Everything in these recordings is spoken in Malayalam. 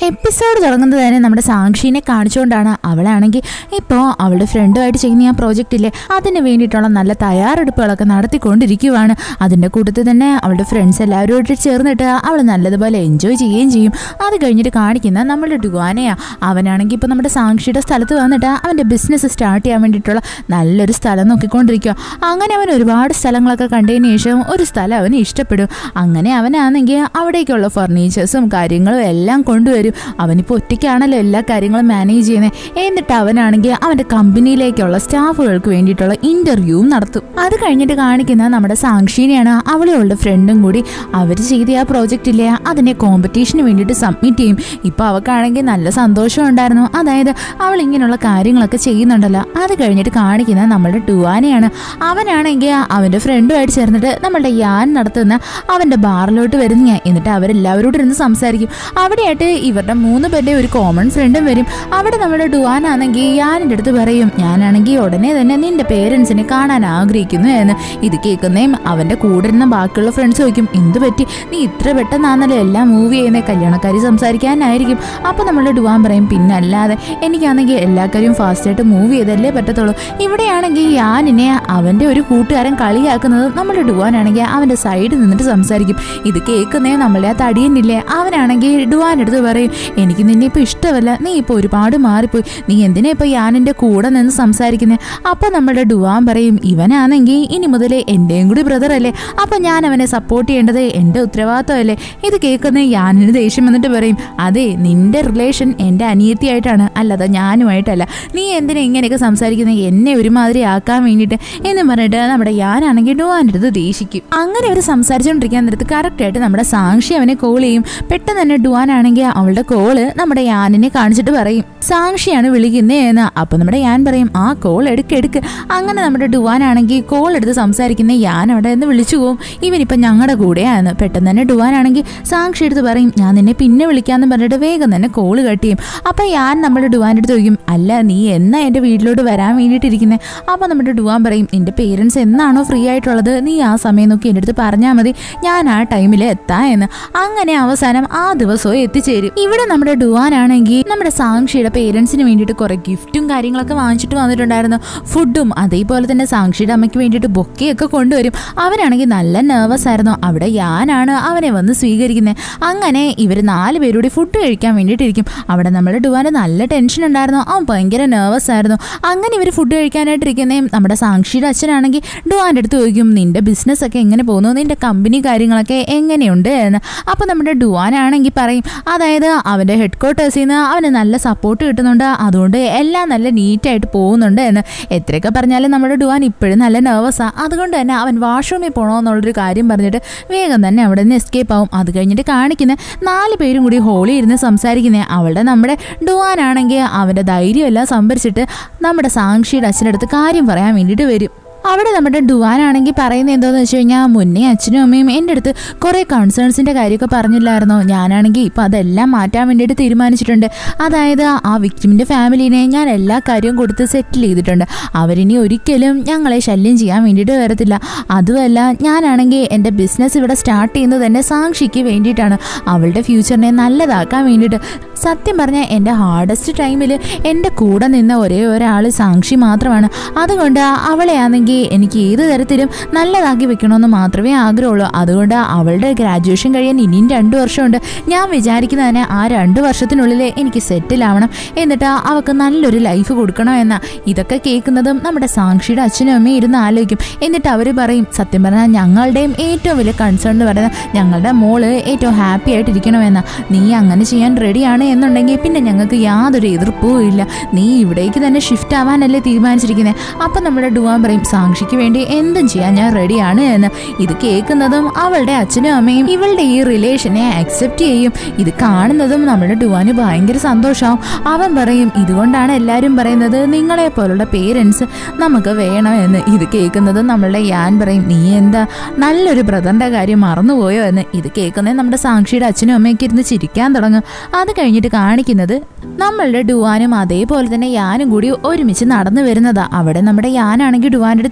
എപ്പിസോഡ് തുടങ്ങുന്നത് തന്നെ നമ്മുടെ സാക്ഷിനെ കാണിച്ചുകൊണ്ടാണ് അവളാണെങ്കിൽ ഇപ്പോൾ അവളുടെ ഫ്രണ്ടുമായിട്ട് ചെയ്യുന്ന ആ പ്രോജക്റ്റ് ഇല്ലേ അതിന് വേണ്ടിയിട്ടുള്ള നല്ല തയ്യാറെടുപ്പുകളൊക്കെ നടത്തിക്കൊണ്ടിരിക്കുവാണ് അതിൻ്റെ കൂട്ടത്തിൽ തന്നെ അവളുടെ ഫ്രണ്ട്സ് എല്ലാവരുമായിട്ട് ചേർന്നിട്ട് അവൾ നല്ലതുപോലെ എൻജോയ് ചെയ്യുകയും ചെയ്യും അത് കഴിഞ്ഞിട്ട് കാണിക്കുന്ന നമ്മളുടെ ഡുവാനയാ അവനാണെങ്കിൽ ഇപ്പോൾ നമ്മുടെ സാക്ഷിയുടെ സ്ഥലത്ത് വന്നിട്ട് അവൻ്റെ ബിസിനസ് സ്റ്റാർട്ട് ചെയ്യാൻ വേണ്ടിയിട്ടുള്ള നല്ലൊരു സ്ഥലം നോക്കിക്കൊണ്ടിരിക്കുക അങ്ങനെ അവൻ ഒരുപാട് സ്ഥലങ്ങളൊക്കെ കണ്ടതിന് ശേഷം ഒരു സ്ഥലം അവന് ഇഷ്ടപ്പെടും അങ്ങനെ അവനാണെങ്കിൽ അവിടേക്കുള്ള ഫർണിച്ചേഴ്സും കാര്യങ്ങളും എല്ലാം കൊണ്ടുവരും അവനിപ്പോൾ ഒറ്റയ്ക്കാണല്ലോ എല്ലാ കാര്യങ്ങളും മാനേജ് ചെയ്യുന്നത് എന്നിട്ട് അവനാണെങ്കിൽ അവൻ്റെ കമ്പനിയിലേക്കുള്ള സ്റ്റാഫുകൾക്ക് വേണ്ടിയിട്ടുള്ള ഇൻ്റർവ്യൂവും നടത്തും അത് കഴിഞ്ഞിട്ട് കാണിക്കുന്ന നമ്മുടെ സാക്ഷിനെയാണ് അവളും അവളുടെ ഫ്രണ്ടും കൂടി അവർ ചെയ്ത ആ പ്രോജക്റ്റ് ഇല്ലേ അതിനെ കോമ്പറ്റീഷന് വേണ്ടിയിട്ട് സബ്മിറ്റ് ചെയ്യും ഇപ്പോൾ അവൾക്കാണെങ്കിൽ നല്ല സന്തോഷം ഉണ്ടായിരുന്നു അതായത് അവൾ ഇങ്ങനെയുള്ള കാര്യങ്ങളൊക്കെ ചെയ്യുന്നുണ്ടല്ലോ അത് കഴിഞ്ഞിട്ട് കാണിക്കുന്ന നമ്മളുടെ ടുവാനയാണ് അവനാണെങ്കിൽ അവൻ്റെ ഫ്രണ്ടുമായിട്ട് ചേർന്നിട്ട് നമ്മളുടെ യാൻ നടത്തുന്ന അവൻ്റെ ബാറിലോട്ട് വരുന്ന എന്നിട്ട് അവരെല്ലാവരോടും ഇരുന്ന് സംസാരിക്കും അവിടെയായിട്ട് ഇവരുടെ മൂന്ന് പേരുടെ ഒരു കോമൺ ഫ്രണ്ടും വരും അവിടെ നമ്മുടെ ഡുവാനാണെങ്കിൽ യാനിൻ്റെ അടുത്ത് പറയും ഞാനാണെങ്കിൽ ഉടനെ തന്നെ നിന്റെ പേരൻസിനെ കാണാൻ ആഗ്രഹിക്കുന്നു എന്ന് ഇത് കേൾക്കുന്നേം അവൻ്റെ കൂടെ ഇരുന്ന ബാക്കിയുള്ള ഫ്രണ്ട്സ് ചോദിക്കും എന്ത് പറ്റി നീ ഇത്ര പെട്ടെന്നാണല്ലോ എല്ലാം മൂവ് ചെയ്യുന്നത് കല്യാണക്കാരി സംസാരിക്കാനായിരിക്കും അപ്പോൾ നമ്മുടെ ഡുവാൻ പറയും പിന്നെ അല്ലാതെ എനിക്കാണെങ്കിൽ എല്ലാ കാര്യവും ഫാസ്റ്റായിട്ട് മൂവ് ചെയ്തല്ലേ പറ്റത്തുള്ളൂ ഇവിടെയാണെങ്കിൽ യാനിനെ അവൻ്റെ ഒരു കൂട്ടുകാരൻ കളിയാക്കുന്നത് നമ്മുടെ ഡുവാനാണെങ്കിൽ അവൻ്റെ സൈഡിൽ നിന്നിട്ട് സംസാരിക്കും ഇത് കേൾക്കുന്നേ നമ്മളെ ആ തടിയനില്ലേ അവനാണെങ്കിൽ ഡുവാൻ്റെ അടുത്ത് പറയും എനിക്ക് നിന്നെ ഇപ്പോൾ ഇഷ്ടമല്ല നീ ഇപ്പോൾ ഒരുപാട് മാറിപ്പോയി നീ എന്തിനാ ഇപ്പോൾ യാനിൻ്റെ കൂടെ നിന്ന് സംസാരിക്കുന്നത് അപ്പോൾ നമ്മുടെ ഡുവാൻ പറയും ഇവനാണെങ്കിൽ ഇനി മുതൽ എൻ്റെയും കൂടി ബ്രദർ അല്ലേ അപ്പോൾ ഞാൻ അവനെ സപ്പോർട്ട് ചെയ്യേണ്ടത് എൻ്റെ ഉത്തരവാദിത്തമല്ലേ ഇത് കേൾക്കുന്ന യാനിന് ദേഷ്യം വന്നിട്ട് പറയും അതെ നിന്റെ റിലേഷൻ എൻ്റെ അനിയത്തിയായിട്ടാണ് അല്ലാതെ ഞാനുമായിട്ടല്ല നീ എന്തിനാ ഇങ്ങനെയൊക്കെ സംസാരിക്കുന്നത് എന്നെ ഒരുമാതിരി ആക്കാൻ വേണ്ടിയിട്ട് എന്ന് പറഞ്ഞിട്ട് നമ്മുടെ യാനാണെങ്കിൽ ഡുവാൻ്റെ അടുത്ത് ദേഷിക്കും അങ്ങനെ അവർ സംസാരിച്ചുകൊണ്ടിരിക്കാൻ നേരത്ത് കറക്റ്റായിട്ട് നമ്മുടെ സാക്ഷി അവനെ കോൾ ചെയ്യും പെട്ടെന്ന് തന്നെ ഡുവാനാണെങ്കിൽ അവളുടെ കോള് നമ്മുടെ യാനിനെ കാണിച്ചിട്ട് പറയും സാക്ഷിയാണ് വിളിക്കുന്നേ എന്ന് അപ്പം നമ്മുടെ യാൻ പറയും ആ കോൾ എടുക്ക് എടുക്ക് അങ്ങനെ നമ്മുടെ ഡുവാനാണെങ്കിൽ കോൾ എടുത്ത് സംസാരിക്കുന്ന യാൻ അവിടെ നിന്ന് വിളിച്ചു പോവും ഇവനിപ്പം ഞങ്ങളുടെ കൂടെയാണ് പെട്ടെന്ന് തന്നെ ഡുവാനാണെങ്കിൽ സാക്ഷി എടുത്ത് പറയും ഞാൻ നിന്നെ പിന്നെ വിളിക്കാമെന്ന് പറഞ്ഞിട്ട് വേഗം തന്നെ കോള് കട്ട് ചെയ്യും അപ്പം യാൻ നമ്മുടെ ഡുവാൻ്റെ അടുത്ത് ചോദിക്കും അല്ല നീ എന്നാ എൻ്റെ വീട്ടിലോട്ട് വരാൻ വേണ്ടിയിട്ടിരിക്കുന്നത് അപ്പോൾ നമ്മുടെ ഡുവാൻ പറയും നിന്റെ പേരൻസ് എന്നാണോ ഫ്രീ ആയിട്ടുള്ളത് നീ ആ സമയം നോക്കി എൻ്റെ അടുത്ത് പറഞ്ഞാൽ മതി ഞാൻ ആ ടൈമിൽ എത്താം എന്ന് അങ്ങനെ അവസാനം ആ ദിവസവും എത്തിച്ചേരും ഇവിടെ നമ്മുടെ ഡുവാനാണെങ്കിൽ നമ്മുടെ സാക്ഷിയുടെ പേരൻസിന് വേണ്ടിയിട്ട് കുറെ ഗിഫ്റ്റും കാര്യങ്ങളൊക്കെ വാങ്ങിച്ചിട്ട് വന്നിട്ടുണ്ടായിരുന്നു ഫുഡും അതേപോലെ തന്നെ സാക്ഷിയുടെ അമ്മയ്ക്ക് വേണ്ടിയിട്ട് ബൊക്കെയൊക്കെ കൊണ്ടുവരും അവനാണെങ്കിൽ നല്ല നെർവസ് ആയിരുന്നു അവിടെ ഞാനാണ് അവനെ വന്ന് സ്വീകരിക്കുന്നത് അങ്ങനെ ഇവർ നാല് പേരൂടി ഫുഡ് കഴിക്കാൻ വേണ്ടിയിട്ടിരിക്കും അവിടെ നമ്മുടെ ഡുവാന് നല്ല ടെൻഷൻ ഉണ്ടായിരുന്നു അവൻ ഭയങ്കര നെർവസ് ആയിരുന്നു അങ്ങനെ ഇവർ ഫുഡ് കഴിക്കാനായിട്ടിരിക്കുന്നേ നമ്മുടെ സാക്ഷിയുടെ അച്ഛനാണെങ്കിൽ ഡുവാൻ്റെ അടുത്ത് ചോദിക്കും നിന്റെ ബിസിനസ് ഒക്കെ എങ്ങനെ പോകുന്നു നിന്റെ കമ്പനി കാര്യങ്ങളൊക്കെ എങ്ങനെയുണ്ട് എന്ന് അപ്പോൾ നമ്മുടെ ഡുവാനാണെങ്കിൽ പറയും അതായത് അവൻ്റെ ഹെഡ് ക്വാർട്ടേഴ്സിൽ നിന്ന് അവന് നല്ല സപ്പോർട്ട് കിട്ടുന്നുണ്ട് അതുകൊണ്ട് എല്ലാം നല്ല നീറ്റായിട്ട് പോകുന്നുണ്ട് എന്ന് എത്രയൊക്കെ പറഞ്ഞാലും നമ്മുടെ ഡുവാൻ ഇപ്പോഴും നല്ല നെർവസാണ് അതുകൊണ്ട് തന്നെ അവൻ വാഷ്റൂമിൽ പോകണമെന്നുള്ളൊരു കാര്യം പറഞ്ഞിട്ട് വേഗം തന്നെ അവിടെ നിന്ന് എസ്കേപ്പ് ആവും അത് കഴിഞ്ഞിട്ട് കാണിക്കുന്ന നാല് പേരും കൂടി ഹോളി ഇരുന്ന് സംസാരിക്കുന്നത് അവളുടെ നമ്മുടെ ഡുവാനാണെങ്കിൽ അവൻ്റെ ധൈര്യമെല്ലാം സംഭരിച്ചിട്ട് നമ്മുടെ സാക്ഷിയുടെ അച്ഛനടുത്ത് കാര്യം പറയാൻ വേണ്ടിയിട്ട് വരും അവിടെ നമ്മുടെ ഡുവാനാണെങ്കിൽ പറയുന്നത് എന്താണെന്ന് വെച്ച് കഴിഞ്ഞാൽ മുന്നേ അച്ഛനും അമ്മയും എൻ്റെ അടുത്ത് കുറേ കൺസേൺസിൻ്റെ കാര്യമൊക്കെ പറഞ്ഞില്ലായിരുന്നോ ഞാനാണെങ്കിൽ ഇപ്പം അതെല്ലാം മാറ്റാൻ വേണ്ടിയിട്ട് തീരുമാനിച്ചിട്ടുണ്ട് അതായത് ആ വിക്ടിമിൻ്റെ ഫാമിലീനെ ഞാൻ എല്ലാ കാര്യവും കൊടുത്ത് സെറ്റിൽ ചെയ്തിട്ടുണ്ട് അവരിനി ഒരിക്കലും ഞങ്ങളെ ശല്യം ചെയ്യാൻ വേണ്ടിയിട്ട് വരത്തില്ല അതുമല്ല ഞാനാണെങ്കിൽ എൻ്റെ ബിസിനസ് ഇവിടെ സ്റ്റാർട്ട് ചെയ്യുന്നത് തന്നെ സാക്ഷിക്ക് വേണ്ടിയിട്ടാണ് അവളുടെ ഫ്യൂച്ചറിനെ നല്ലതാക്കാൻ വേണ്ടിയിട്ട് സത്യം പറഞ്ഞാൽ എൻ്റെ ഹാർഡസ്റ്റ് ടൈമിൽ എൻ്റെ കൂടെ നിന്ന ഒരേ ഒരാൾ സാക്ഷി മാത്രമാണ് അതുകൊണ്ട് അവളെ ആണെങ്കിൽ എനിക്ക് ഏത് തരത്തിലും നല്ലതാക്കി വെക്കണമെന്ന് മാത്രമേ ആഗ്രഹമുള്ളൂ അതുകൊണ്ട് അവളുടെ ഗ്രാജുവേഷൻ കഴിയാൻ ഇനിയും രണ്ട് വർഷമുണ്ട് ഞാൻ വിചാരിക്കുന്നതിന് ആ രണ്ട് വർഷത്തിനുള്ളിൽ എനിക്ക് സെറ്റിൽ ആവണം എന്നിട്ട് അവൾക്ക് നല്ലൊരു ലൈഫ് കൊടുക്കണം എന്ന ഇതൊക്കെ കേൾക്കുന്നതും നമ്മുടെ സാക്ഷിയുടെ അച്ഛനും അമ്മയും ഇരുന്ന് ആലോചിക്കും എന്നിട്ട് അവർ പറയും സത്യം പറഞ്ഞാൽ ഞങ്ങളുടെയും ഏറ്റവും വലിയ കൺസേൺ എന്ന് പറയുന്നത് ഞങ്ങളുടെ മോള് ഏറ്റവും ഹാപ്പി ആയിട്ടിരിക്കണമെന്ന നീ അങ്ങനെ ചെയ്യാൻ റെഡിയാണ് എന്നുണ്ടെങ്കിൽ പിന്നെ ഞങ്ങൾക്ക് യാതൊരു എതിർപ്പും ഇല്ല നീ ഇവിടേക്ക് തന്നെ ഷിഫ്റ്റ് ആവാനല്ലേ തീരുമാനിച്ചിരിക്കുന്നത് അപ്പം നമ്മുടെ ഡുവാൻ പറയും സാക്ഷിക്ക് വേണ്ടി എന്തും ചെയ്യാൻ ഞാൻ റെഡിയാണ് എന്ന് ഇത് കേൾക്കുന്നതും അവളുടെ അച്ഛനും അമ്മയും ഇവളുടെ ഈ റിലേഷനെ അക്സെപ്റ്റ് ചെയ്യും ഇത് കാണുന്നതും നമ്മുടെ ഡുവാന് ഭയങ്കര സന്തോഷമാവും അവൻ പറയും ഇതുകൊണ്ടാണ് എല്ലാവരും പറയുന്നത് നിങ്ങളെ പോലുള്ള പേരൻസ് നമുക്ക് വേണം എന്ന് ഇത് കേൾക്കുന്നത് നമ്മളുടെ യാൻ പറയും നീ എന്താ നല്ലൊരു ബ്രദറിന്റെ കാര്യം മറന്നുപോയോ എന്ന് ഇത് കേൾക്കുന്നത് നമ്മുടെ സാക്ഷിയുടെ അച്ഛനും അമ്മയൊക്കെ ഇരുന്ന് ചിരിക്കാൻ തുടങ്ങും അത് കഴിഞ്ഞിട്ട് കാണിക്കുന്നത് നമ്മളുടെ ഡുവാനും അതേപോലെ തന്നെ യാനും കൂടി ഒരുമിച്ച് നടന്നു വരുന്നതാ അവിടെ നമ്മുടെ യാനാണെങ്കിൽ ഡുവാൻ്റെ അടുത്ത്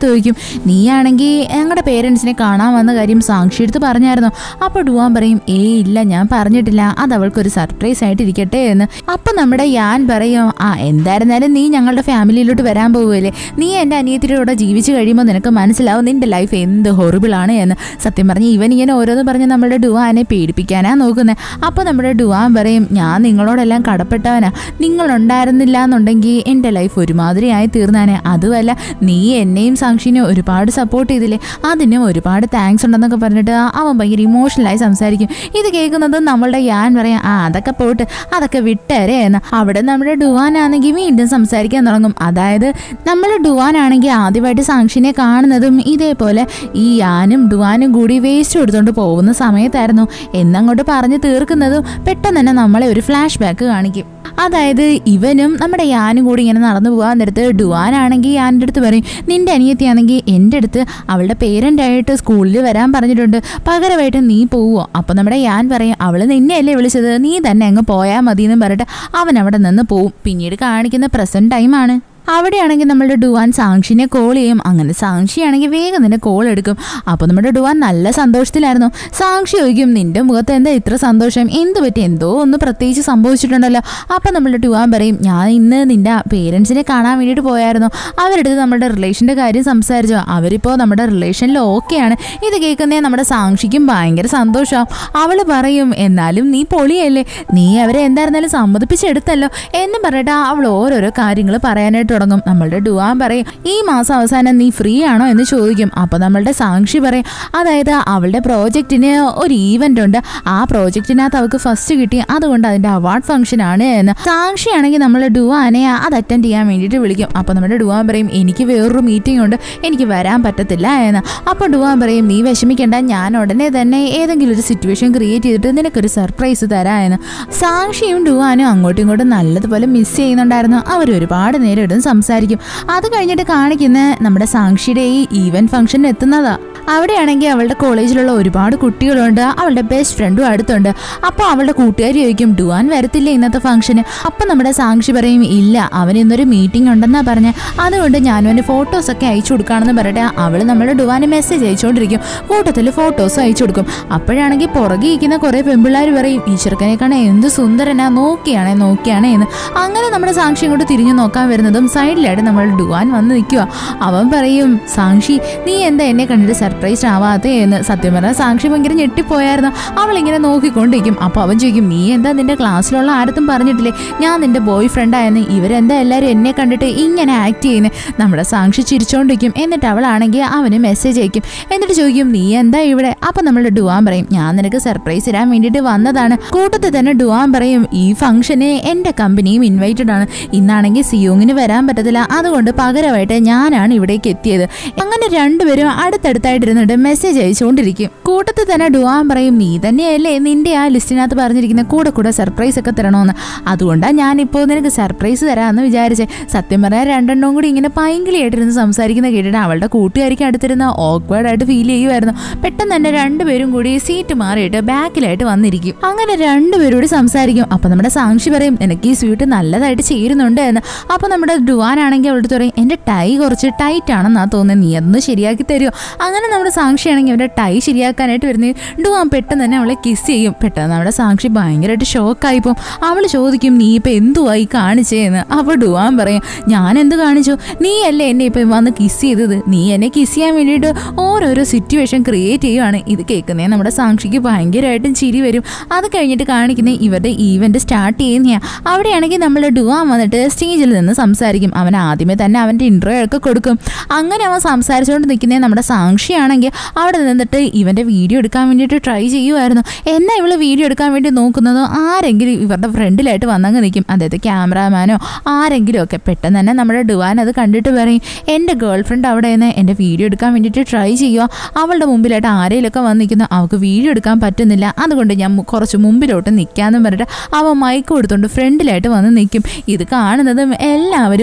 അടുത്ത് ചോദിക്കും നീയാണെങ്കിൽ ഞങ്ങളുടെ പേരൻസിനെ കാണാൻ വന്ന കാര്യം സാക്ഷി എടുത്ത് പറഞ്ഞായിരുന്നോ അപ്പോൾ ഡുവാൻ പറയും ഏ ഇല്ല ഞാൻ പറഞ്ഞിട്ടില്ല അത് അവൾക്കൊരു സർപ്രൈസ് ആയിട്ട് ഇരിക്കട്ടെ എന്ന് അപ്പൊ നമ്മുടെ ഞാൻ പറയും ആ എന്തായിരുന്നാലും നീ ഞങ്ങളുടെ ഫാമിലിയിലോട്ട് വരാൻ പോവുകയല്ലേ നീ എൻ്റെ അനിയത്തിയുടെ കൂടെ ജീവിച്ചു കഴിയുമ്പോൾ നിനക്ക് മനസ്സിലാവും നിന്റെ ലൈഫ് എന്ത് ഹൊറിബിൾ ആണ് എന്ന് സത്യം പറഞ്ഞ് ഇവൻ ഇങ്ങനെ ഓരോന്ന് പറഞ്ഞ് നമ്മുടെ ഡുവാനെ പേടിപ്പിക്കാനാ നോക്കുന്നത് അപ്പോൾ നമ്മുടെ ഡുവാൻ പറയും ഞാൻ നിങ്ങളോടെല്ലാം കടപ്പെട്ടവനാ നിങ്ങളുണ്ടായിരുന്നില്ല എന്നുണ്ടെങ്കിൽ എൻ്റെ ലൈഫ് ഒരുമാതിരിയായി തീർന്നാനെ അതുമല്ല നീ എന്നെയും സാക്ഷിനെയും ഒരുപാട് സപ്പോർട്ട് ചെയ്തില്ലേ അതിനും ഒരുപാട് താങ്ക്സ് ഉണ്ടെന്നൊക്കെ പറഞ്ഞിട്ട് അവൻ ഭയങ്കര ഇമോഷണലായി സംസാരിക്കും ഇത് കേൾക്കുന്നത് നമ്മളുടെ ഞാൻ പറയാം ആ അതൊക്കെ പോട്ട് അതൊക്കെ വിട്ടേരെ എന്ന് അവിടെ നമ്മുടെ ഡുവാനാണെങ്കിൽ വീണ്ടും സംസാരിക്കാൻ തുടങ്ങും അതായത് നമ്മൾ ഡുവാനാണെങ്കിൽ ആദ്യമായിട്ട് സാക്ഷിനെ കാണുന്നതും ഇതേപോലെ ഈ യാനും ഡുവാനും കൂടി വേസ്റ്റ് കൊടുത്തോണ്ട് പോകുന്ന സമയത്തായിരുന്നു എന്നങ്ങോട്ട് പറഞ്ഞു തീർക്കുന്നതും പെട്ടെന്ന് തന്നെ നമ്മളെ ഒരു ഫ്ലാഷ് ബാക്ക് കാണിക്കും അതായത് ഇവനും നമ്മുടെ യാനും കൂടി ഇങ്ങനെ നടന്നു പോകാൻ നേരത്ത് ഡുവാനാണെങ്കിൽ യാൻ്റെ അടുത്ത് പറയും നിന്റെ അനിയത്തിയാണെങ്കിൽ എൻ്റെ അടുത്ത് അവളുടെ പേരൻ്റായിട്ട് സ്കൂളിൽ വരാൻ പറഞ്ഞിട്ടുണ്ട് പകരമായിട്ട് നീ പോവോ അപ്പം നമ്മുടെ യാൻ പറയും അവൾ നിന്നെയല്ലേ വിളിച്ചത് നീ തന്നെ അങ്ങ് പോയാൽ മതി എന്ന് പറഞ്ഞിട്ട് അവൻ അവിടെ നിന്ന് പോവും പിന്നീട് കാണിക്കുന്ന പ്രസന്റ് ടൈമാണ് അവിടെയാണെങ്കിൽ നമ്മളുടെ ഡുവാൻ സാക്ഷിനെ കോൾ ചെയ്യും അങ്ങനെ സാക്ഷിയാണെങ്കിൽ വേഗം തന്നെ കോൾ എടുക്കും അപ്പോൾ നമ്മുടെ ഡുവാൻ നല്ല സന്തോഷത്തിലായിരുന്നു സാക്ഷി ചോദിക്കും നിന്റെ മുഖത്ത് എന്താ ഇത്ര സന്തോഷം എന്ത് പറ്റി എന്തോ ഒന്ന് പ്രത്യേകിച്ച് സംഭവിച്ചിട്ടുണ്ടല്ലോ അപ്പോൾ നമ്മളുടെ ഡുവാൻ പറയും ഞാൻ ഇന്ന് നിന്റെ പേരൻസിനെ കാണാൻ വേണ്ടിയിട്ട് പോയായിരുന്നു അവരുടെ അടുത്ത് നമ്മുടെ റിലേഷൻ്റെ കാര്യം സംസാരിച്ചു അവരിപ്പോൾ നമ്മുടെ റിലേഷനിൽ ഓക്കെയാണ് ഇത് കേൾക്കുന്നേ നമ്മുടെ സാക്ഷിക്കും ഭയങ്കര സന്തോഷമാവും അവൾ പറയും എന്നാലും നീ പൊളിയല്ലേ നീ അവരെ എന്തായിരുന്നാലും സമ്മതിപ്പിച്ചെടുത്തല്ലോ എന്ന് പറഞ്ഞിട്ട് അവൾ ഓരോരോ കാര്യങ്ങൾ പറയാനായിട്ട് തുടങ്ങും നമ്മളുടെ ഡുവാൻ പറയും ഈ മാസം അവസാനം നീ ഫ്രീ ആണോ എന്ന് ചോദിക്കും അപ്പോൾ നമ്മളുടെ സാക്ഷി പറയും അതായത് അവളുടെ പ്രോജക്റ്റിന് ഒരു ഈവൻ്റ് ഉണ്ട് ആ പ്രോജക്റ്റിനകത്ത് അവൾക്ക് ഫസ്റ്റ് കിട്ടി അതുകൊണ്ട് അതിൻ്റെ അവാർഡ് ഫംഗ്ഷൻ ആണ് എന്ന് സാക്ഷിയാണെങ്കിൽ നമ്മൾ ഡുവാനെ അത് അറ്റൻഡ് ചെയ്യാൻ വേണ്ടിയിട്ട് വിളിക്കും അപ്പോൾ നമ്മുടെ ഡുവാൻ പറയും എനിക്ക് വേറൊരു മീറ്റിംഗ് ഉണ്ട് എനിക്ക് വരാൻ പറ്റത്തില്ല എന്ന് അപ്പോൾ ഡുവാൻ പറയും നീ വിഷമിക്കേണ്ട ഞാൻ ഉടനെ തന്നെ ഏതെങ്കിലും ഒരു സിറ്റുവേഷൻ ക്രിയേറ്റ് ചെയ്തിട്ട് നിനക്കൊരു സർപ്രൈസ് തരാം എന്ന് സാക്ഷിയും ഡുവാനും അങ്ങോട്ടും ഇങ്ങോട്ടും നല്ലതുപോലെ മിസ് ചെയ്യുന്നുണ്ടായിരുന്നു അവർ ഒരുപാട് നേരം ഇടും സംസാരിക്കും അത് കഴിഞ്ഞിട്ട് കാണിക്കുന്ന നമ്മുടെ സാക്ഷിയുടെ ഈ ഈവന്റ് ഫംഗ്ഷനിൽ എത്തുന്നതാ അവിടെയാണെങ്കിൽ അവളുടെ കോളേജിലുള്ള ഒരുപാട് കുട്ടികളുണ്ട് അവളുടെ ബെസ്റ്റ് ഫ്രണ്ടും അടുത്തുണ്ട് അപ്പോൾ അവളുടെ കൂട്ടുകാരി ചോദിക്കും ഡുവാൻ വരത്തില്ല ഇന്നത്തെ ഫംഗ്ഷന് അപ്പം നമ്മുടെ സാക്ഷി പറയും ഇല്ല അവൻ ഇന്നൊരു മീറ്റിംഗ് ഉണ്ടെന്നാ പറഞ്ഞ അതുകൊണ്ട് ഞാനും അവൻ്റെ ഫോട്ടോസ് ഒക്കെ അയച്ചു കൊടുക്കുകയാണെന്ന് പറഞ്ഞിട്ട് അവൾ നമ്മുടെ ഡുവാന് മെസ്സേജ് അയച്ചുകൊണ്ടിരിക്കും കൂട്ടത്തിൽ ഫോട്ടോസ് അയച്ചു കൊടുക്കും അപ്പോഴാണെങ്കിൽ പുറകെ ഇരിക്കുന്ന കുറേ പെമ്പിള്ളാർ പറയും ഈ ചെറുക്കനെ കാണാൻ എന്ത് സുന്ദരനാ നോക്കിയാണേ നോക്കിയാണേ എന്ന് അങ്ങനെ നമ്മുടെ സാക്ഷി ഇങ്ങോട്ട് തിരിഞ്ഞു നോക്കാൻ വരുന്നതും സൈഡിലായിട്ട് നമ്മൾ ഡുവാൻ വന്ന് നിൽക്കുക അവൻ പറയും സാക്ഷി നീ എന്താ എന്നെ കണ്ടിട്ട് സർപ്രൈസ് ആവാത്തേ എന്ന് സത്യം പറഞ്ഞാൽ സാക്ഷി ഭയങ്കര ഞെട്ടിപ്പോയായിരുന്നു അവളിങ്ങനെ നോക്കിക്കൊണ്ടിരിക്കും അപ്പോൾ അവൻ ചോദിക്കും നീ എന്താ നിന്റെ ക്ലാസ്സിലുള്ള ആരത്തും പറഞ്ഞിട്ടില്ലേ ഞാൻ നിന്റെ ബോയ് ഫ്രണ്ട് ആയെന്ന് ഇവരെന്താ എല്ലാവരും എന്നെ കണ്ടിട്ട് ഇങ്ങനെ ആക്ട് ചെയ്യുന്നത് നമ്മുടെ സാക്ഷി ചിരിച്ചോണ്ടിരിക്കും എന്നിട്ട് അവളാണെങ്കിൽ അവന് മെസ്സേജ് അയക്കും എന്നിട്ട് ചോദിക്കും നീ എന്താ ഇവിടെ അപ്പം നമ്മൾ ഡുവാൻ പറയും ഞാൻ നിനക്ക് സർപ്രൈസ് തരാൻ വേണ്ടിയിട്ട് വന്നതാണ് കൂട്ടത്തിൽ തന്നെ ഡുവാൻ പറയും ഈ ഫംഗ്ഷന് എൻ്റെ കമ്പനിയും ഇൻവൈറ്റഡ് ആണ് ഇന്നാണെങ്കിൽ സിയോങ്ങിന് വരാൻ പറ്റത്തില്ല അതുകൊണ്ട് പകരമായിട്ട് ഞാനാണ് ഇവിടേക്ക് എത്തിയത് അങ്ങനെ രണ്ടുപേരും അടുത്തടുത്തായിട്ടിരുന്നിട്ട് മെസ്സേജ് അയച്ചുകൊണ്ടിരിക്കും കൂട്ടത്തിൽ തന്നെ ഡുവാൻ പറയും നീ തന്നെയല്ലേ നിന്റെ ആ ലിസ്റ്റിനകത്ത് പറഞ്ഞിരിക്കുന്ന കൂടെ കൂടെ സർപ്രൈസ് ഒക്കെ തരണമെന്ന് അതുകൊണ്ടാണ് ഞാനിപ്പോൾ നിനക്ക് സർപ്രൈസ് തരാമെന്ന് വിചാരിച്ചേ സത്യം പറയാൻ രണ്ടെണ്ണവും കൂടി ഇങ്ങനെ പൈങ്കിളിയായിട്ടിരുന്ന് സംസാരിക്കുന്ന കേട്ടിട്ട് അവളുടെ കൂട്ടുകാരിക്ക് അടുത്തിരുന്ന awkward ആയിട്ട് ഫീൽ ചെയ്യുമായിരുന്നു പെട്ടെന്ന് തന്നെ രണ്ടുപേരും കൂടി സീറ്റ് മാറിയിട്ട് ബാക്കിലായിട്ട് വന്നിരിക്കും അങ്ങനെ രണ്ടുപേരും കൂടി സംസാരിക്കും അപ്പൊ നമ്മുടെ സാക്ഷി പറയും എനിക്ക് ഈ സ്വീറ്റ് നല്ലതായിട്ട് ചേരുന്നുണ്ട് എന്ന് അപ്പൊ നമ്മുടെ ഡുവാനാണെങ്കിൽ അവളുടെ അടുത്ത് പറയും എന്റെ ടൈ കുറച്ച് ടൈറ്റ് ആണെന്നാ തോന്നുന്നത് നീ അതൊന്ന് ശരിയാക്കി തരുമോ അങ്ങനെ നമ്മുടെ സാക്ഷിയാണെങ്കിൽ അവരുടെ ടൈ ശരിയാക്കാനായിട്ട് വരുന്നത് ഡുവാൻ പെട്ടെന്ന് തന്നെ അവളെ കിസ് ചെയ്യും പെട്ടെന്ന് നമ്മുടെ സാക്ഷി ഭയങ്കരമായിട്ട് ഷോക്കായിപ്പോൾ അവൾ ചോദിക്കും നീ ഇപ്പം എന്തുവായി കാണിച്ചേന്ന് അപ്പോൾ ഡുവാൻ പറയും ഞാൻ എന്ത് കാണിച്ചു നീ അല്ലേ എന്നെ ഇപ്പം വന്ന് കിസ് ചെയ്തത് നീ എന്നെ കിസ് ചെയ്യാൻ വേണ്ടിയിട്ട് ഓരോരോ സിറ്റുവേഷൻ ക്രിയേറ്റ് ചെയ്യുവാണ് ഇത് കേൾക്കുന്നേ നമ്മുടെ സാക്ഷിക്ക് ഭയങ്കരമായിട്ടും ചിരി വരും അത് കഴിഞ്ഞിട്ട് കാണിക്കുന്ന ഇവരുടെ ഈവന്റ് സ്റ്റാർട്ട് ചെയ്യുന്നതാണ് അവിടെയാണെങ്കിൽ നമ്മൾ ഡുവാൻ വന്നിട്ട് സ്റ്റേജിൽ നിന്ന് സംസാരിക്കും അവൻ ആദ്യമേ തന്നെ അവൻ്റെ ഇൻട്രോ ഒക്കെ കൊടുക്കും അങ്ങനെ അവൻ സംസാരിച്ചുകൊണ്ട് നിൽക്കുന്നേ നമ്മുടെ സാക്ഷിയാണെങ്കിൽ അവിടെ നിന്നിട്ട് ഇവൻ്റെ വീഡിയോ എടുക്കാൻ വേണ്ടിയിട്ട് ട്രൈ ചെയ്യുമായിരുന്നു എന്നാൽ ഇവള് വീഡിയോ എടുക്കാൻ വേണ്ടി നോക്കുന്നതോ ആരെങ്കിലും ഇവരുടെ ഫ്രണ്ടിലായിട്ട് വന്നങ്ങ് നിൽക്കും അതായത് ക്യാമറാമാനോ ആരെങ്കിലും ഒക്കെ പെട്ടെന്ന് തന്നെ നമ്മുടെ ഡുവാൻ അത് കണ്ടിട്ട് പറയും എൻ്റെ ഗേൾ ഫ്രണ്ട് അവിടെ നിന്ന് എൻ്റെ വീഡിയോ എടുക്കാൻ വേണ്ടിയിട്ട് ട്രൈ ചെയ്യുക അവളുടെ മുമ്പിലായിട്ട് ആരെയിലൊക്കെ വന്ന് നിൽക്കുന്നു അവൾക്ക് വീഡിയോ എടുക്കാൻ പറ്റുന്നില്ല അതുകൊണ്ട് ഞാൻ മു- കുറച്ച് മുമ്പിലോട്ട് നിൽക്കാമെന്ന് പറഞ്ഞിട്ട് അവൻ മൈക്ക് കൊടുത്തുകൊണ്ട് ഫ്രണ്ടിലായിട്ട് വന്ന് നിൽക്കും ഇത് കാണുന്നതും എല്ലാവരും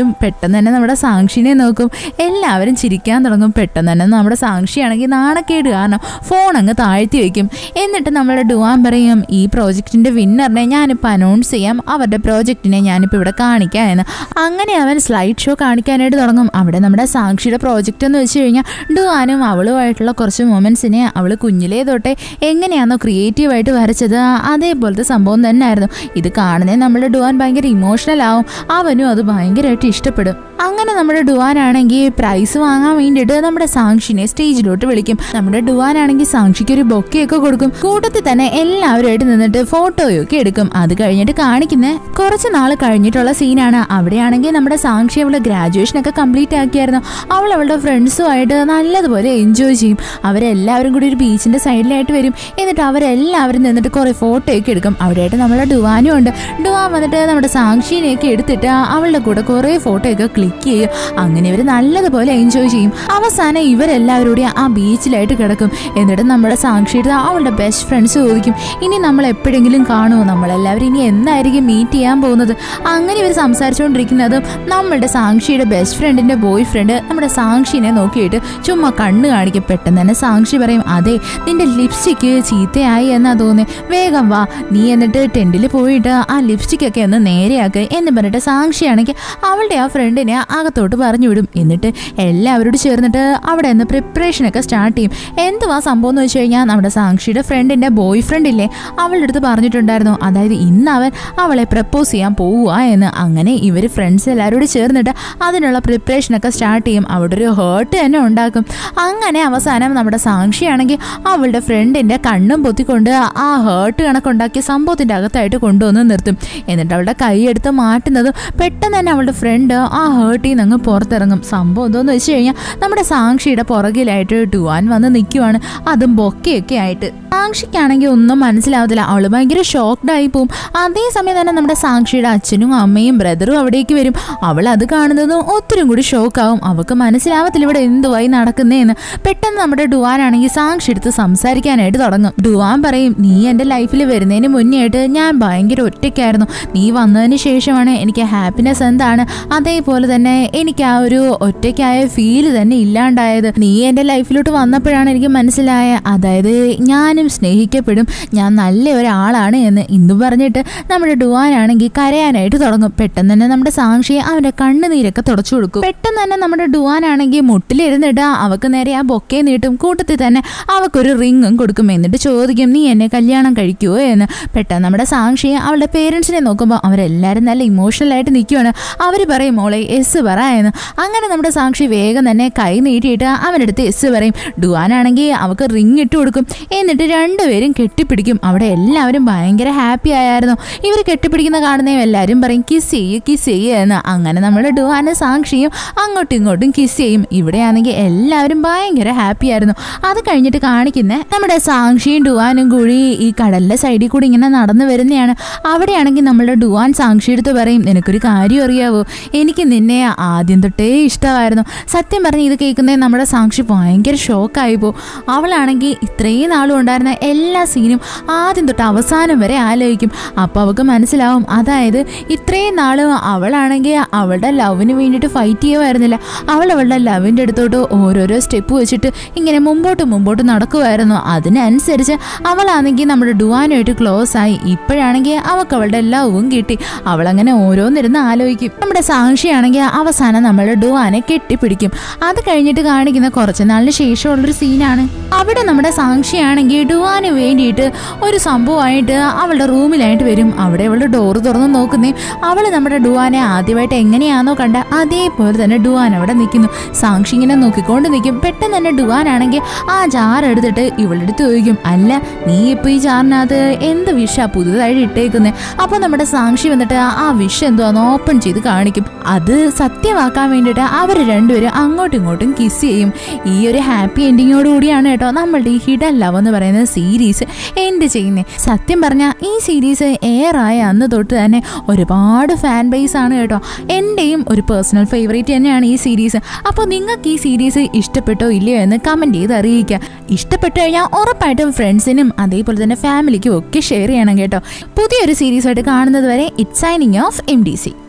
എല്ലാവരും പെട്ടെന്ന് തന്നെ നമ്മുടെ സാക്ഷിനെ നോക്കും എല്ലാവരും ചിരിക്കാൻ തുടങ്ങും പെട്ടെന്ന് തന്നെ നമ്മുടെ സാക്ഷിയാണെങ്കിൽ നാണക്കേട് കാരണം ഫോൺ അങ്ങ് താഴ്ത്തി വെക്കും എന്നിട്ട് നമ്മുടെ ഡുവാൻ പറയും ഈ പ്രോജക്റ്റിന്റെ വിന്നറിനെ ഞാനിപ്പോൾ അനൗൺസ് ചെയ്യാം അവരുടെ പ്രോജക്റ്റിനെ ഞാനിപ്പോൾ ഇവിടെ കാണിക്കാം എന്ന് അങ്ങനെ അവൻ സ്ലൈഡ് ഷോ കാണിക്കാനായിട്ട് തുടങ്ങും അവിടെ നമ്മുടെ സാക്ഷിയുടെ പ്രോജക്റ്റ് എന്ന് വെച്ച് കഴിഞ്ഞാൽ ഡുവാനും അവളുമായിട്ടുള്ള കുറച്ച് മൊമെന്റ്സിനെ അവൾ കുഞ്ഞിലേ തൊട്ടേ എങ്ങനെയാണോ ക്രിയേറ്റീവായിട്ട് വരച്ചത് അതേപോലത്തെ സംഭവം തന്നെയായിരുന്നു ഇത് കാണുന്നേ നമ്മുടെ ഡുവാൻ ഭയങ്കര ഇമോഷണൽ ആവും അവനും അത് ഭയങ്കരമായിട്ട് ഇഷ്ടപ്പെടും അങ്ങനെ നമ്മുടെ ഡുവാനാണെങ്കിൽ പ്രൈസ് വാങ്ങാൻ വേണ്ടിയിട്ട് നമ്മുടെ സാക്ഷിനെ സ്റ്റേജിലോട്ട് വിളിക്കും നമ്മുടെ ഡുവാനാണെങ്കിൽ സാക്ഷിക്ക് ഒരു ബൊക്കെയൊക്കെ കൊടുക്കും കൂട്ടത്തിൽ തന്നെ എല്ലാവരുമായിട്ട് നിന്നിട്ട് ഫോട്ടോയൊക്കെ എടുക്കും അത് കഴിഞ്ഞിട്ട് കാണിക്കുന്ന കുറച്ച് നാൾ കഴിഞ്ഞിട്ടുള്ള സീനാണ് അവിടെയാണെങ്കിൽ നമ്മുടെ സാക്ഷി അവളുടെ ഗ്രാജുവേഷൻ ഒക്കെ കംപ്ലീറ്റ് ആക്കിയായിരുന്നു അവൾ അവളുടെ ഫ്രണ്ട്സുമായിട്ട് നല്ലതുപോലെ എൻജോയ് ചെയ്യും അവരെല്ലാവരും കൂടി ഒരു ബീച്ചിന്റെ സൈഡിലായിട്ട് വരും എന്നിട്ട് അവരെല്ലാവരും നിന്നിട്ട് കുറെ ഫോട്ടോയൊക്കെ എടുക്കും അവിടെയായിട്ട് നമ്മളെ ഡുവാനും ഉണ്ട് ഡുവാൻ വന്നിട്ട് നമ്മുടെ സാക്ഷിനെയൊക്കെ എടുത്തിട്ട് അവളുടെ കൂടെ കുറെ ഫോട്ടോയൊക്കെ ക്ലിക്ക് ചെയ്യും അങ്ങനെ ഇവർ നല്ലതുപോലെ എൻജോയ് ചെയ്യും അവസാനം ഇവരെല്ലാവരും കൂടി ആ ബീച്ചിലായിട്ട് കിടക്കും എന്നിട്ട് നമ്മുടെ സാക്ഷിയുടെ അവളുടെ ബെസ്റ്റ് ഫ്രണ്ട്സ് ചോദിക്കും ഇനി നമ്മൾ എപ്പോഴെങ്കിലും കാണുമോ നമ്മളെല്ലാവരും ഇനി എന്നായിരിക്കും മീറ്റ് ചെയ്യാൻ പോകുന്നത് അങ്ങനെ ഇവർ സംസാരിച്ചുകൊണ്ടിരിക്കുന്നതും നമ്മളുടെ സാക്ഷിയുടെ ബെസ്റ്റ് ഫ്രണ്ടിന്റെ ബോയ് ഫ്രണ്ട് നമ്മുടെ സാക്ഷിനെ നോക്കിയിട്ട് ചുമ്മാ കണ്ണ് കാണിക്കും പെട്ടെന്ന് തന്നെ സാക്ഷി പറയും അതെ നിന്റെ ലിപ്സ്റ്റിക്ക് ചീത്തയായി എന്നാ തോന്നി വേഗം വാ നീ എന്നിട്ട് ടെന്റിൽ പോയിട്ട് ആ ലിപ്സ്റ്റിക് ഒക്കെ ഒന്ന് നേരെയാക്ക് എന്ന് പറഞ്ഞിട്ട് സാക്ഷിയാണെങ്കിൽ അവളുടെ ആ ഫ്രണ്ടിനെ അകത്തോട്ട് പറഞ്ഞു വിടും എന്നിട്ട് എല്ലാവരോടും ചേർന്നിട്ട് അവിടെ നിന്ന് പ്രിപ്പറേഷൻ ഒക്കെ സ്റ്റാർട്ട് ചെയ്യും എന്തുവാ സംഭവം എന്ന് വെച്ച് കഴിഞ്ഞാൽ നമ്മുടെ സാക്ഷിയുടെ ഫ്രണ്ടിന്റെ ബോയ് ഫ്രണ്ട് ഇല്ലേ അവളുടെ അടുത്ത് പറഞ്ഞിട്ടുണ്ടായിരുന്നു അതായത് ഇന്ന് അവൻ അവളെ പ്രപ്പോസ് ചെയ്യാൻ പോവുക എന്ന് അങ്ങനെ ഇവർ ഫ്രണ്ട്സ് എല്ലാവരോടും ചേർന്നിട്ട് അതിനുള്ള പ്രിപ്പറേഷൻ ഒക്കെ സ്റ്റാർട്ട് ചെയ്യും അവിടെ ഒരു ഹേർട്ട് തന്നെ ഉണ്ടാക്കും അങ്ങനെ അവസാനം നമ്മുടെ സാക്ഷിയാണെങ്കിൽ അവളുടെ ഫ്രണ്ടിന്റെ കണ്ണും പൊത്തിക്കൊണ്ട് ആ ഹേർട്ട് കണക്കുണ്ടാക്കിയ സംഭവത്തിന്റെ അകത്തായിട്ട് കൊണ്ടുവന്ന് നിർത്തും എന്നിട്ട് അവളുടെ കൈയെടുത്ത് മാറ്റുന്നതും പെട്ടെന്ന് തന്നെ അവളുടെ ഫ്രണ്ട് ആ ഹേർട്ടിൽ നിന്ന് അങ്ങ് പുറത്തിറങ്ങും സംഭവം എന്തോന്ന് വെച്ച് കഴിഞ്ഞാൽ നമ്മുടെ സാക്ഷിയുടെ പുറകിലായിട്ട് ഡുവാൻ വന്ന് നിൽക്കുവാണ് അതും ബൊക്കെയൊക്കെ ആയിട്ട് സാക്ഷിക്കാണെങ്കിൽ ഒന്നും മനസ്സിലാവത്തില്ല അവള് ഭയങ്കര ഷോക്ക്ഡ് ആയി പോവും അതേസമയം തന്നെ നമ്മുടെ സാക്ഷിയുടെ അച്ഛനും അമ്മയും ബ്രദറും അവിടേക്ക് വരും അവൾ അത് കാണുന്നതും ഒത്തിരി കൂടി ഷോക്കാവും അവൾക്ക് മനസ്സിലാവത്തില്ല ഇവിടെ എന്തുവായി നടക്കുന്നേന്ന് പെട്ടെന്ന് നമ്മുടെ ഡുവാനാണെങ്കിൽ സാക്ഷി എടുത്ത് സംസാരിക്കാനായിട്ട് തുടങ്ങും ഡുവാൻ പറയും നീ എൻ്റെ ലൈഫിൽ വരുന്നതിന് മുന്നേ ആയിട്ട് ഞാൻ ഭയങ്കര ഒറ്റയ്ക്കായിരുന്നു നീ വന്നതിന് ശേഷമാണ് എനിക്ക് ഹാപ്പിനെസ് എന്താണ് അതേപോലെ തന്നെ എനിക്ക് ആ ഒരു ഒറ്റയ്ക്കായ ഫീല് തന്നെ ഇല്ലാണ്ടായത് നീ എൻ്റെ ലൈഫിലോട്ട് വന്നപ്പോഴാണ് എനിക്ക് മനസ്സിലായ അതായത് ഞാനും സ്നേഹിക്കപ്പെടും ഞാൻ നല്ല ഒരാളാണ് എന്ന് ഇന്ന് പറഞ്ഞിട്ട് നമ്മുടെ ഡുവാനാണെങ്കിൽ കരയാനായിട്ട് തുടങ്ങും പെട്ടെന്ന് തന്നെ നമ്മുടെ സാക്ഷിയെ അവന്റെ കണ്ണുനീരൊക്കെ തുടച്ചു കൊടുക്കും പെട്ടെന്ന് തന്നെ നമ്മുടെ ഡുവാനാണെങ്കിൽ മുട്ടിലിരുന്നിട്ട് അവക്ക് നേരെ ആ ബൊക്കെ നീട്ടും കൂട്ടത്തിൽ തന്നെ അവക്കൊരു റിങ്ങും കൊടുക്കും എന്നിട്ട് ചോദിക്കും നീ എന്നെ കല്യാണം കഴിക്കുമോ എന്ന് പെട്ടെന്ന് നമ്മുടെ സാക്ഷിയെ അവളുടെ പേരൻസിനെ നോക്കുമ്പോൾ അവരെല്ലാവരും നല്ല ഇമോഷണൽ ആയിട്ട് നിൽക്കുവാണ് അവർ പറയും മോളെ എസ് പറ എന്ന് അങ്ങനെ നമ്മുടെ സാക്ഷി വേഗം തന്നെ കൈ നീട്ടിയിട്ട് അവനടുത്ത് എസ് പറയും ഡുവാനാണെങ്കിൽ അവക്ക് റിങ് ഇട്ട് കൊടുക്കും എന്നിട്ട് രണ്ടുപേരും കെട്ടിപ്പിടിക്കും അവിടെ എല്ലാവരും ഭയങ്കര ഹാപ്പി ആയിരുന്നു ഇവർ കെട്ടിപ്പിടിക്കുന്ന കാണുന്ന എല്ലാവരും പറയും കിസ് ചെയ്യ് കിസ് ചെയ്യ് എന്ന് അങ്ങനെ നമ്മൾ ഡുവാനും സാക്ഷിയും അങ്ങോട്ടും ഇങ്ങോട്ടും കിസ് ചെയ്യും ഇവിടെയാണെങ്കിൽ എല്ലാവരും ഭയങ്കര ഹാപ്പി ആയിരുന്നു അത് കഴിഞ്ഞിട്ട് കാണിക്കുന്ന നമ്മുടെ സാക്ഷിയും ഡുവാനും കൂടി ഈ കടലിന്റെ സൈഡിൽ കൂടി ഇങ്ങനെ നടന്നു വരുന്നതാണ് അവിടെയാണെങ്കിൽ നമ്മളുടെ ഡുവാൻ സാക്ഷി എടുത്ത് പറയും നിനക്കൊരു കാര്യം അറിയാവോ എനിക്ക് നിന്നെ ആദ്യം തൊട്ടേ ഇഷ്ടമായിരുന്നു സത്യം പറഞ്ഞ് ഇത് കേൾക്കുന്നേ നമ്മുടെ സാക്ഷി ഭയങ്കര ഷോക്കായി പോകും അവളാണെങ്കിൽ ഇത്രയും നാളും ഉണ്ടായിരുന്ന എല്ലാ സീനും ആദ്യം തൊട്ട് അവസാനം വരെ ആലോചിക്കും അപ്പോൾ അവൾക്ക് മനസ്സിലാവും അതായത് ഇത്രയും നാളും അവളാണെങ്കിൽ അവളുടെ ലവിന് വേണ്ടിയിട്ട് ഫൈറ്റ് ചെയ്യുമായിരുന്നില്ല അവൾ അവളുടെ ലവിൻ്റെ അടുത്തോട്ട് ഓരോരോ സ്റ്റെപ്പ് വെച്ചിട്ട് ഇങ്ങനെ മുമ്പോട്ട് മുമ്പോട്ട് നടക്കുമായിരുന്നു അതിനനുസരിച്ച് അവളാണെങ്കിൽ നമ്മുടെ ഡുവാനുമായിട്ട് ക്ലോസ് ആയി ഇപ്പോഴാണെങ്കിൽ അവൾക്ക് അവളുടെ ലവും കിട്ടി അവളങ്ങനെ ഓരോന്നിരുന്ന് ആലോചിക്കും നമ്മുടെ സാക്ഷിയാണെങ്കിൽ അവസാനം നമ്മളുടെ ഡുവാനെ കെട്ടിപ്പിടിക്കും അത് കഴിഞ്ഞിട്ട് കാണിക്കുന്ന കുറച്ച് നാളിന് ശേഷമുള്ളൊരു സീനാണ് അവിടെ നമ്മുടെ സാക്ഷിയാണെങ്കിൽ ഡുവാന് വേണ്ടിയിട്ട് ഒരു സംഭവമായിട്ട് അവളുടെ റൂമിലായിട്ട് വരും അവിടെ അവളുടെ ഡോറ് തുറന്ന് നോക്കുന്നേ അവൾ നമ്മുടെ ഡുവാനെ ആദ്യമായിട്ട് എങ്ങനെയാണോ കണ്ട അതേപോലെ തന്നെ ഡുവാൻ അവിടെ നിൽക്കുന്നു സാക്ഷി ഇങ്ങനെ നോക്കിക്കൊണ്ട് നിൽക്കും പെട്ടെന്ന് തന്നെ ഡുവാനാണെങ്കിൽ ആ ജാർ എടുത്തിട്ട് ഇവളുടെ അടുത്ത് ചോദിക്കും അല്ല നീ ഇപ്പൊ ഈ ജാറിനകത്ത് എന്ത് വിഷ പുതുതായിട്ട് ഇട്ടേക്കുന്നത് അപ്പൊ നമ്മുടെ സാക്ഷി വന്നിട്ട് ആ വിഷ എന്തുവാന്ന് ഓപ്പൺ ചെയ്ത് കാണിക്കും അത് സത്യമാക്കാൻ വേണ്ടിയിട്ട് അവർ രണ്ടുപേരും അങ്ങോട്ടും ഇങ്ങോട്ടും കിസ് ചെയ്യും ഈ ഒരു ഹാപ്പി എൻഡിങ്ങോട് കൂടിയാണ് കേട്ടോ നമ്മളുടെ ഈ ഹിഡൻ ലവ് എന്ന് പറയുന്ന സീരീസ് എൻഡ് ചെയ്യുന്നത് സത്യം പറഞ്ഞാൽ ഈ സീരീസ് എയറായ അന്ന് തൊട്ട് തന്നെ ഒരുപാട് ഫാൻ ബേസ് ആണ് കേട്ടോ എൻ്റെയും ഒരു പേഴ്സണൽ ഫേവറേറ്റ് തന്നെയാണ് ഈ സീരീസ് അപ്പോൾ നിങ്ങൾക്ക് ഈ സീരീസ് ഇഷ്ടപ്പെട്ടോ ഇല്ലയോ എന്ന് കമൻറ്റ് ചെയ്ത് അറിയിക്കുക ഇഷ്ടപ്പെട്ടു കഴിഞ്ഞാൽ ഉറപ്പായിട്ടും ഫ്രണ്ട്സിനും അതേപോലെ തന്നെ ഫാമിലിക്കും ഒക്കെ ഷെയർ ചെയ്യണം കേട്ടോ പുതിയൊരു സീരീസായിട്ട് കാണുന്നത് വരെ it signing off M D C